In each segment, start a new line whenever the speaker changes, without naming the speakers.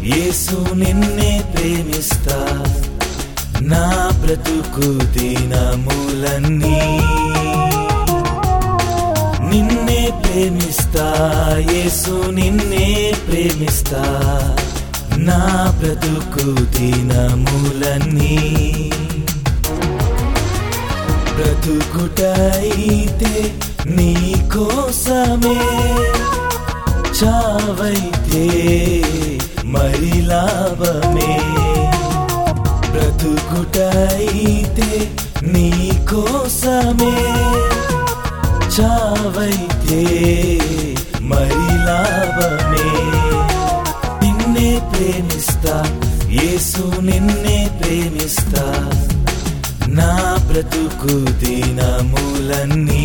యేసు నిన్నే ప్రేమిస్తా నా బ్రతుకు దినములన్నీ నిన్నే ప్రేమిస్తా యేసు నిన్నే ప్రేమిస్తా నా బ్రతుకు దినములన్నీ బ్రతుకుటైతే నీ కోసమే చావైతే మరి లాభమే బ్రతుకుటైతే నీ కోసమే చావైతే మరి లాభమే నిన్నే ప్రేమిస్తా యేసు నిన్నే ప్రేమిస్తా నా బ్రతుకు దినములన్నీ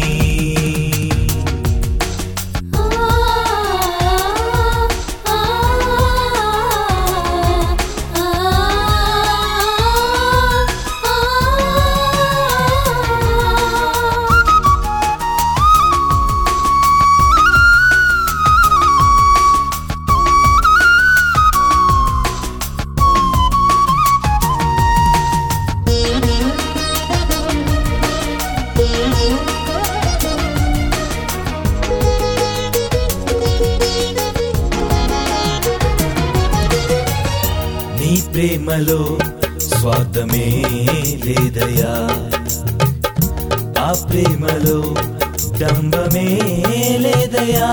నీ ప్రేమలో స్వార్థమే లేదయా ఆ ప్రేమలో డంబమే లేదయా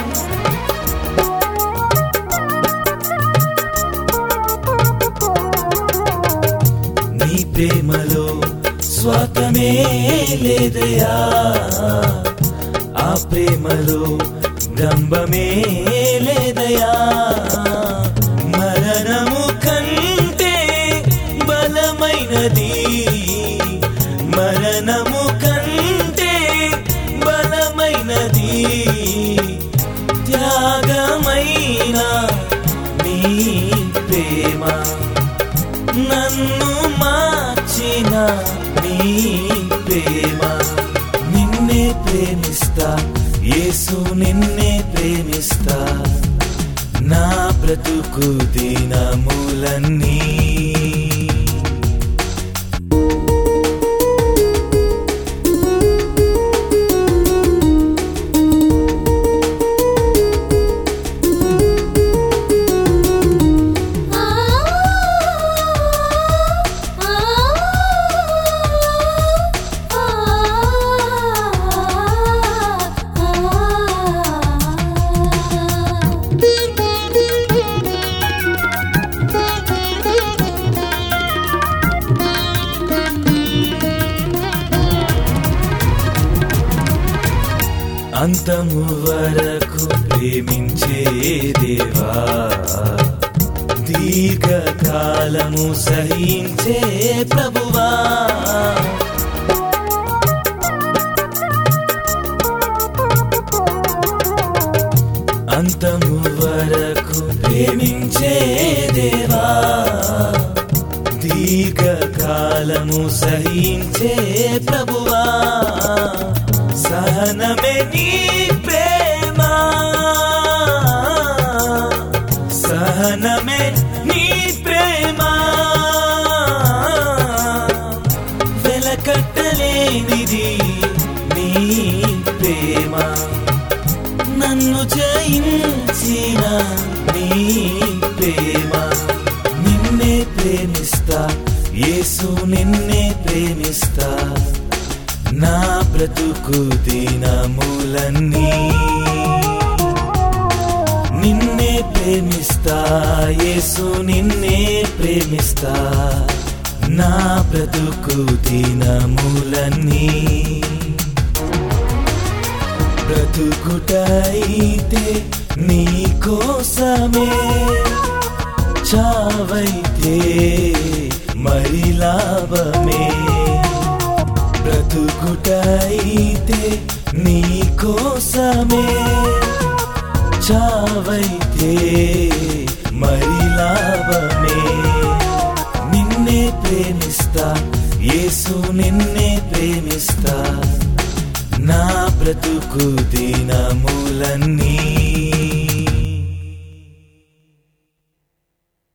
నీ ప్రేమలో స్వార్థమే లేదయా ఆ ప్రేమలో డంబమే లేదయా మరణము కంటే బలమైనది మరణము కంటే బలమైనది త్యాగమైన నీ ప్రేమ నన్ను మార్చిన నీ ప్రేమ నిన్నే ప్రేమిస్తా యేసు నిన్నే ప్రేమిస్తా నా బ్రతుకు దినములన్నీ అంతము వరకు ప్రేమించే దేవా దీర్ఘకాలము సహించే ప్రభువా అంతము వరకు ప్రేమించే దేవా దీర్ఘకాలము సహించే ప్రభువా సహనమే నీ ప్రేమ సహనమే నీ ప్రేమ వెలకట్టలేనిది నీ ప్రేమ నన్ను జయించిన నీ ప్రేమ నిన్నే ప్రేమిస్తా యేసు నిన్నే ప్రేమిస్తా నా బ్రతుకు దినములన్నీ నిన్నే ప్రేమిస్తా యేసు నిన్నే ప్రేమిస్తా నా బ్రతుకు దినములన్నీ బ్రతుకుటైతే నీ కోసమే చావైతే మరి లాభమే బ్రతుకుటైతే నీ కోసమే చావైతే మరి లాభమే నిన్నే ప్రేమిస్తా యేసు నిన్నే ప్రేమిస్తా నా బ్రతుకు దినములన్నీ